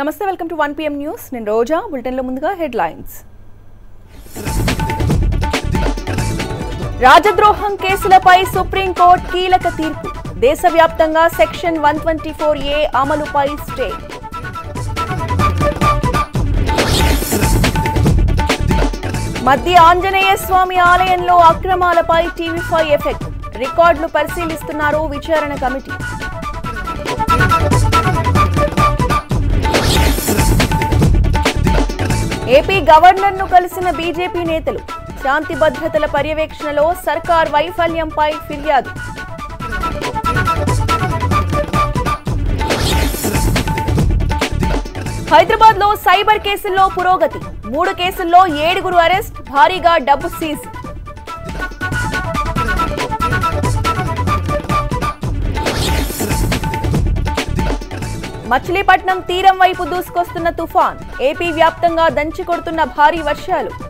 నమస్తే welcome to one PM news నేను రోజా బులెటిన్లో ముందుగా హెడ్లైన్స్ రాజద్రోహం కేసులపై సుప్రీంకోర్టు కీలక తీర్పు దేశవ్యాప్తంగా section one twenty four A అమలుపై స్టే మధ్య ఆంజనేయ స్వామి ఆలయంలో అక్రమాలపై టీవీ ఫైవ్ ఎఫెక్ట్ రికార్డులు పరిశీలిస్తున్నారు విచారణ కమిటీ ఏపీ గవర్నర్ను కలిసిన బీజేపీ నేతలు శాంతి భద్రతల పర్యవేక్షణలో సర్కార్ వైఫల్యంపై ఫిర్యాదు హైదరాబాద్ లో సైబర్ కేసుల్లో పురోగతి మూడు కేసుల్లో ఏడుగురు అరెస్ట్ భారీగా డబ్బు సీజ్ మచిలీపట్నం తీరం వైపు దూసుకొస్తున్న తుఫాన్ ఏపీ వ్యాప్తంగా దంచి కొడుతున్న భారీ వర్షాలు